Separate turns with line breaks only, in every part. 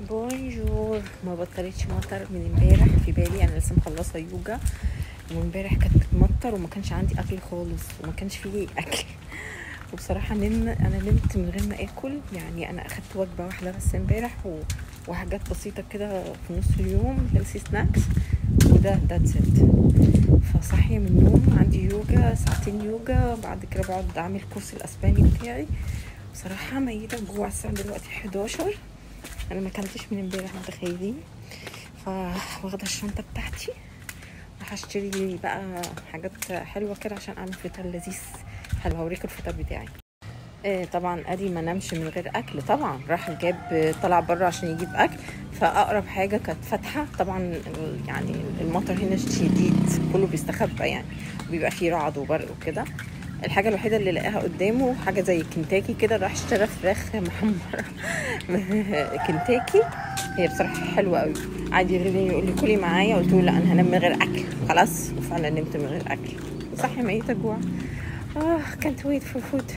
بونجور ما بطلتش مطر من امبارح في بالي انا لسه مخلصه يوجا وامبارح كانت بتمطر وما كانش عندي اكل خالص وما كانش فيه اكل وبصراحه نم انا نمت من غير ما اكل يعني انا اخدت وجبه واحده بس امبارح و... وحاجات بسيطه كده في نص اليوم هيلثي سناكس وده ذاتس ات فصحي من النوم عندي يوجا ساعتين يوجا بعد كده بقعد اعمل كورس الاسباني بتاعي بصراحه ميته جوع الساعه دلوقتي 11 انا ما اكلتش من امبارح متخيلين فواخده الشنطه بتاعتي راح اشتري لي بقى حاجات حلوه كده عشان اعمل فطار لذيذ حلو هوريكم الفطار بتاعي آه طبعا ادي ما نامش من غير اكل طبعا راح جاب طلع بره عشان يجيب اكل فاقرب حاجه كانت فاتحه طبعا يعني المطر هنا شديد كله بيستخبى يعني وبيبقى فيه رعد وبرق وكده الحاجه الوحيده اللي لقاها قدامه حاجه زي كنتاكي كده راح اشترى فراخ محمره كنتاكي هي بصراحه حلوه قوي عادي يغلي يقول لي كلي معايا قلت له لا انا هنام من غير اكل خلاص وفعلا نمت من غير اكل صحي ميته جوع اه كانت ويت فور فود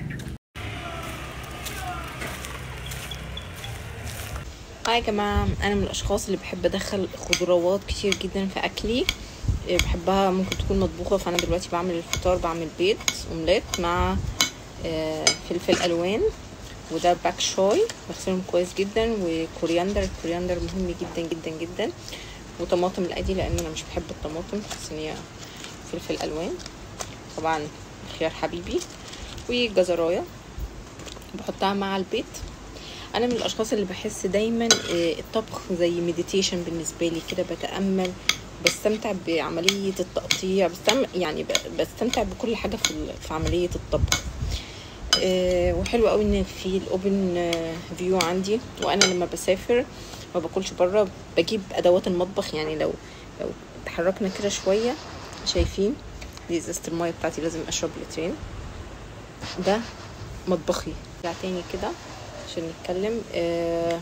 هاي يا جماعه انا من الاشخاص اللي بحب ادخل خضروات كتير جدا في اكلي بحبها ممكن تكون مطبوخه فانا دلوقتي بعمل الفطار بعمل بيض اومليت مع فلفل الوان وده باك شوي بغسلهم كويس جدا وكورياندر الكورياندر مهم جدا جدا جدا وطماطم العادي لان انا مش بحب الطماطم بحس ان هي فلفل الوان طبعا خيار حبيبي وجزرايه بحطها مع البيض انا من الاشخاص اللي بحس دايما الطبخ زي مديتيشن بالنسبه لي كده بتامل بستمتع بعمليه التقطيع بستمتع يعني بستمتع بكل حاجه في في عمليه الطبخ أه وحلو قوي ان في الاوبن فيو عندي وانا لما بسافر ما باكلش بره بجيب ادوات المطبخ يعني لو لو اتحركنا كده شويه شايفين دي ازازه الميه بتاعتي لازم اشرب لترين ده مطبخي رجع تاني كده عشان نتكلم أه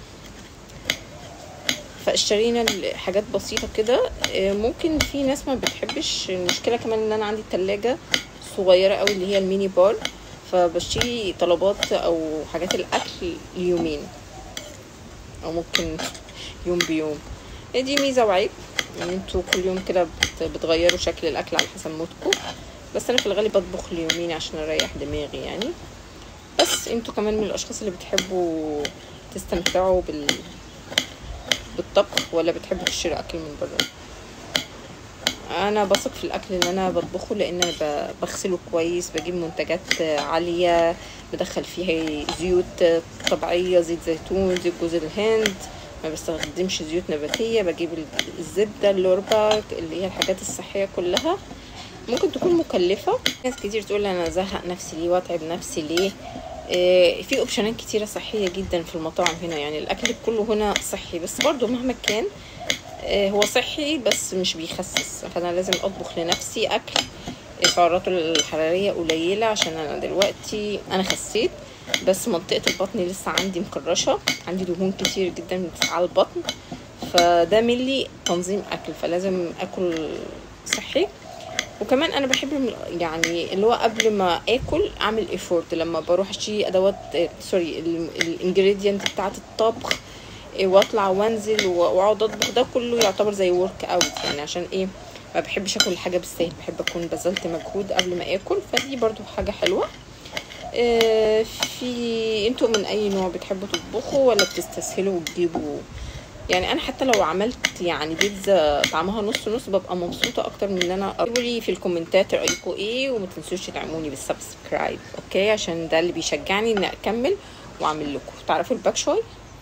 فاشترينا حاجات بسيطه كده ممكن في ناس ما بتحبش المشكله كمان ان انا عندي التلاجة صغيره قوي اللي هي الميني بار فبشتري طلبات او حاجات الاكل ليومين او ممكن يوم بيوم دي ميزه وعيب يعني انتوا كل يوم كده بتغيروا شكل الاكل على حسب مودكم بس انا في الغالب بطبخ ليومين عشان اريح دماغي يعني بس انتوا كمان من الاشخاص اللي بتحبوا تستمتعوا بال بالطبخ ولا بتحبوا تشتروا اكل من بره انا بثق في الاكل اللي انا بطبخه لان انا بغسله كويس بجيب منتجات عاليه بدخل فيها زيوت طبيعيه زيت زيتون زيت جوز الهند ما بستخدمش زيوت نباتيه بجيب الزبده اللوربا اللي هي الحاجات الصحيه كلها ممكن تكون مكلفه ناس كتير تقول انا ازهق نفسي ليه واتعب نفسي ليه في اوبشنات كتيره صحيه جدا في المطاعم هنا يعني الاكل كله هنا صحي بس برضو مهما كان هو صحي بس مش بيخسس فانا لازم اطبخ لنفسي اكل سعراته الحراريه قليله عشان انا دلوقتي انا خسيت بس منطقه البطن لسه عندي مكرشه عندي دهون كتير جدا على البطن فده ملي تنظيم اكل فلازم اكل صحي وكمان انا بحب يعني اللي هو قبل ما اكل اعمل ايفورت لما بروح اشتري ادوات سوري الانجريدينت بتاعه الطبخ واطلع وانزل واقعد اطبخ ده كله يعتبر زي ورك اوت يعني عشان ايه ما بحبش اكل الحاجه بالسهل بحب اكون بذلت مجهود قبل ما اكل فدي برضو حاجه حلوه اه في انتوا من اي نوع بتحبوا تطبخوا ولا بتستسهلوا وتجيبوا يعني انا حتى لو عملت يعني بيتزا طعمها نص نص ببقى مبسوطه اكتر من ان انا اقول لي في الكومنتات رايكم ايه وما تنسوش تدعموني بالسبسكرايب اوكي عشان ده اللي بيشجعني ان اكمل واعمل لكم تعرفوا الباك شوي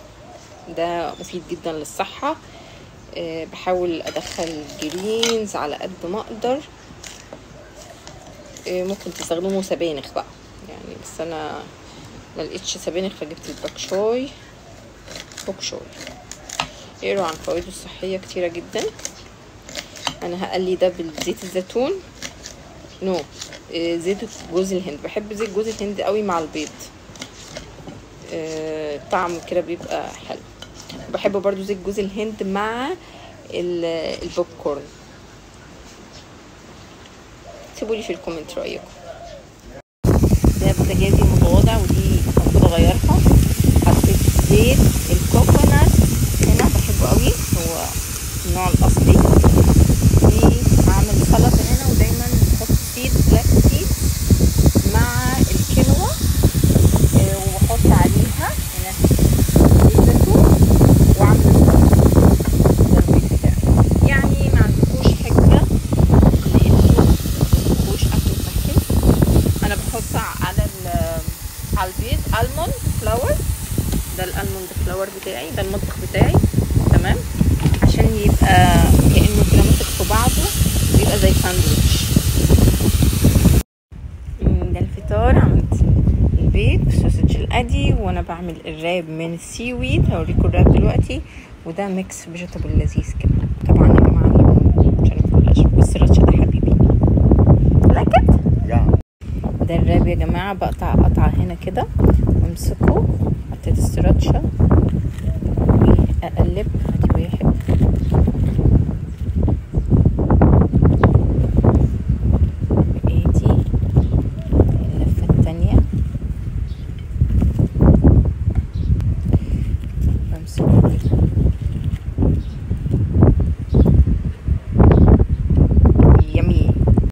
ده مفيد جدا للصحه أه بحاول ادخل جرينز على قد ما اقدر أه ممكن تستخدموا سبانخ بقى يعني بس انا ما لقيتش سبانخ فجبت الباك شوي بوك شوي يقروا عن فوائده الصحيه كتيره جدا انا هقلي ده بالزيت الزيتون نو no. زيت جوز الهند بحب زيت جوز الهند قوي مع البيض طعمه كده بيبقى حلو بحب برضو زيت جوز الهند مع البوب كورن سيبولي في الكومنت رايكم ده بوتاجازي متواضع ودي المفروض اغيرها حطيت زيت الكوكونات بتاعي ده المطبخ بتاعي تمام عشان يبقى كانه كده ماسك في بعضه ويبقى زي ساندوتش ده الفطار عملت البيض بسوسج القدي وانا بعمل الراب من السي ويد هوريكم الراب دلوقتي وده ميكس فيجيتابل لذيذ كده طبعا يا جماعه الليمون عشان الكولاج والسراتشا ده حبيبي لاكت
Ja.
ده الراب يا جماعه بقطع قطعه هنا كده وامسكه حطيت السراتشا واقلب